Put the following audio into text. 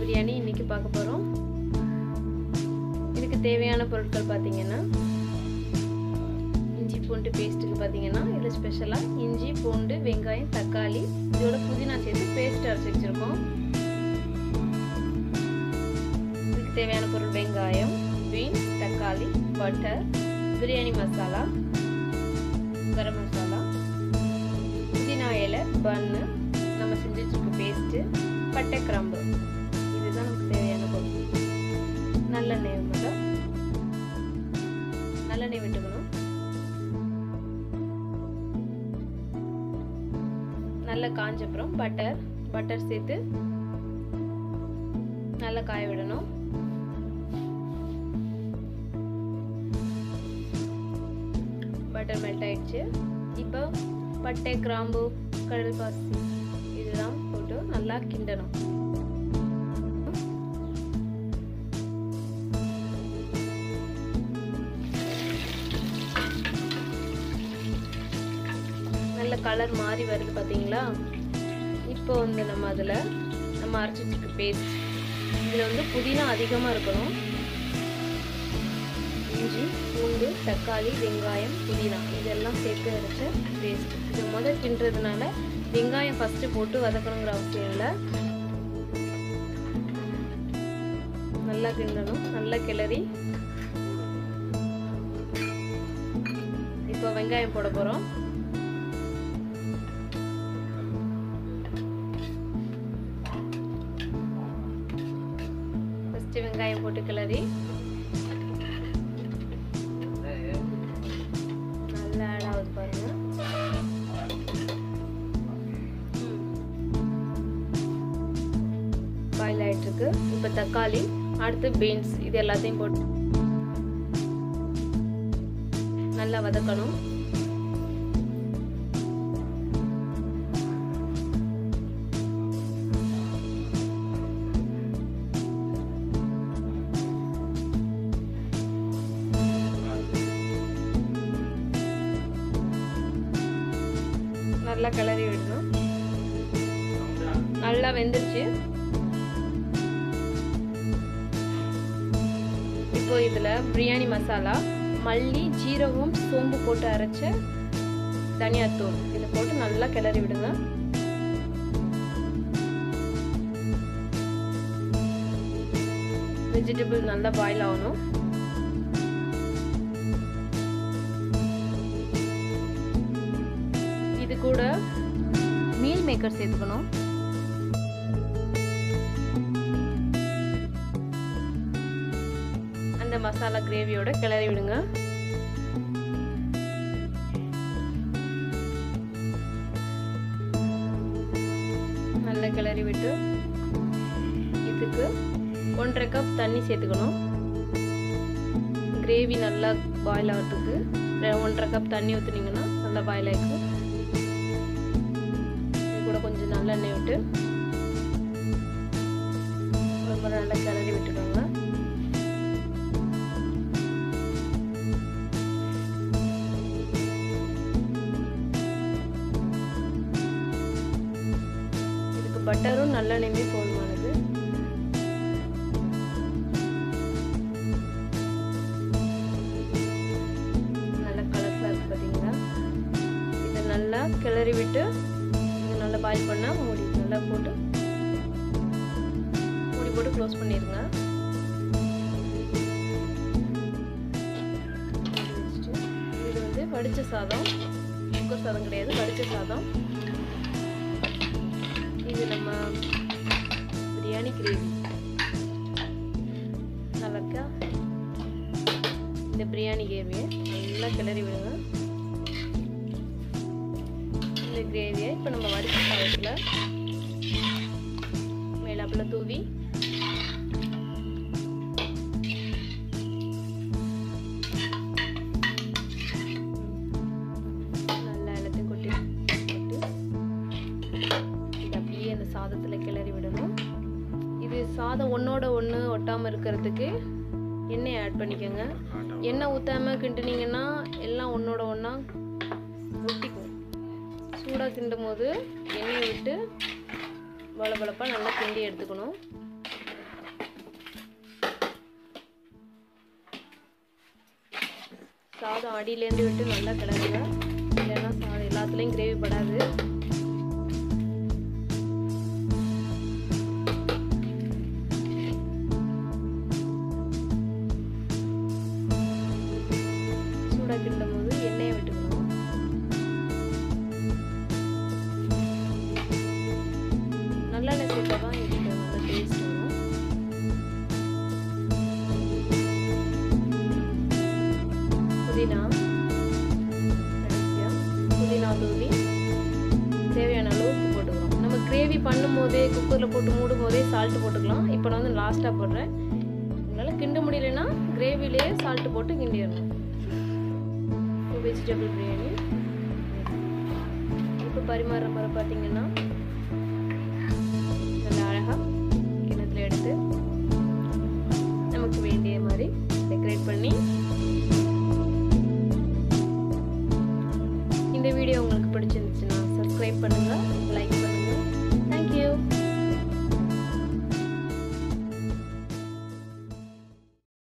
பிரியாணி இன்றைக்கி பார்க்க போகிறோம் இதுக்கு தேவையான பொருட்கள் பார்த்தீங்கன்னா இஞ்சி பூண்டு பேஸ்ட்டுக்கு பார்த்தீங்கன்னா இதில் ஸ்பெஷலாக இஞ்சி பூண்டு வெங்காயம் தக்காளி இதோட புதினா சேர்த்து பேஸ்ட் அரைச்சி வச்சுருக்கோம் இதுக்கு தேவையான பொருள் வெங்காயம் பீன்ஸ் தக்காளி பட்டர் பிரியாணி மசாலா கரம் மசாலா புதினா இலை பன்னு நம்ம செஞ்சு வச்சுருக்க பேஸ்ட்டு பட்டை கிராம்பு இதுதான் நமக்கு தேவையான பொருள் நல்லெண்ணெய் மட்டும் நல்லெண்ணெய் விட்டுக்கணும் நல்லா காஞ்சப்புறம் பட்டர் பட்டர் சேர்த்து நல்லா காய விடணும் பட்டர் மெல்ட் ஆயிடுச்சு இப்போ பட்டை கிராம்பு கடல் பாசி இதெல்லாம் போட்டு நல்லா கிண்டணும் நல்ல கலர் மாறி வருது பார்த்தீங்களா இப்போ வந்து நம்ம அதில் நம்ம அரைச்சி வச்சுக்க பேஸ்ட் இதில் வந்து புதினா அதிகமாக இருக்கணும் இஞ்சி பூண்டு தக்காளி வெங்காயம் புதினா இதெல்லாம் சேர்த்து அரைச்ச பேஸ்ட் இது முதல் கிண்டுறதுனால வெங்காயம் ஃபஸ்ட்டு போட்டு வதக்கணுங்கிற அவசியம் இல்லை நல்லா கிண்டணும் நல்லா கிளறி இப்போ வெங்காயம் போட போகிறோம் ஃபஸ்ட்டு வெங்காயம் போட்டு கிளறி நல்லா ஆட் ஆகுது பாருங்க பாயில் ஆயிட்டு இருக்கு இப்போ தக்காளி அடுத்து பீன்ஸ் இது எல்லாத்தையும் போட்டு நல்லா வதக்கணும் நல்லா கிளறி விடணும் நல்லா வெந்துருச்சு இப்போ இதில் பிரியாணி மசாலா மல்லி ஜீரகம் சோம்பு போட்டு அரைச்ச தனியாத்தூள் இதை போட்டு நல்லா கிளறி விடுங்க வெஜிடபிள் நல்லா பாயில் ஆகணும் இது கூட மீல் மேக்கர் சேர்த்துக்கணும் அந்த மசாலா கிரேவியோட கிளறி விடுங்க நல்லா கிளறி விட்டு இதுக்கு ஒன்றரை கப் தண்ணி சேர்த்துக்கணும் கிரேவி நல்லா பாயில் ஆகிறதுக்கு ஒன்றரை கப் தண்ணி ஊற்றுனீங்கன்னா நல்லா பாயில் ஆகிக்கும் கூட கொஞ்சம் நல்லெண்ணெய் விட்டு ரொம்ப நல்லா கிளறி விட்டுக்கோங்க இதுக்கு பட்டரும் நல்லெண்ணெயுமே போதுமானது நல்ல கலர்ஃபுல்லாக இருக்குது பார்த்தீங்களா இதை நல்லா கிளறி விட்டு நல்லா பாயில் பண்ணால் மூடி நல்லா போட்டு மூடி போட்டு க்ளோஸ் பண்ணிடுங்க இது வந்து வடித்த சாதம் குக்கர் சாதம் கிடையாது வடித்த சாதம் இது நம்ம பிரியாணி கிரேவி நல்லா இருக்கா இந்த பிரியாணி கிரேவியை நல்லா கிளறி விடுங்க இந்த கிரேவியை இப்போ நம்ம வடித்த சாதத்தில் மேலாப்பில் தூவி நல்லா எல்லாத்தையும் கொட்டி போட்டு இது அப்படியே அந்த சாதத்தில் கிளறி விடணும் இது சாதம் ஒன்றோட ஒன்று ஒட்டாமல் இருக்கிறதுக்கு எண்ணெய் ஆட் பண்ணிக்கோங்க எண்ணெய் ஊற்றாமல் கிண்டுனீங்கன்னா எல்லாம் ஒன்றோட ஒன்றா ஒட்டிக்கும் சூடாக கிண்டும் போது எண்ணெயை விட்டு வளவளப்பாக நல்லா கிண்டி எடுத்துக்கணும் சாதம் அடியிலேருந்து விட்டு நல்லா கிளறுங்க இல்லைன்னா சாதம் எல்லாத்துலேயும் கிரேவி படாது சூடாக கிண்டும் போது எண்ணெயை விட்டுக்கணும் நல்லெண்ணெய் சேர்த்தா தான் இதுக்கு நல்ல டேஸ்ட் வரும் புதினா கடைசியாக புதினா தூவி தேவையான அளவு உப்பு போட்டுக்கலாம் நம்ம கிரேவி பண்ணும் போதே குக்கரில் போட்டு மூடும் போதே சால்ட்டு போட்டுக்கலாம் இப்போ நான் வந்து லாஸ்ட்டாக போடுறேன் உங்களால் கிண்ட முடியலன்னா கிரேவிலேயே சால்ட்டு போட்டு கிண்டிடணும் இப்போ வெஜிடபிள் பிரியாணி இப்போ பரிமாறுற முறை பார்த்தீங்கன்னா நல்லா அழகாக கிணத்துல எடுத்து நமக்கு வேண்டிய மாதிரி டெக்கரேட் பண்ணி இந்த வீடியோ உங்களுக்கு பிடிச்சிருந்துச்சுன்னா சப்ஸ்கிரைப் பண்ணுங்கள்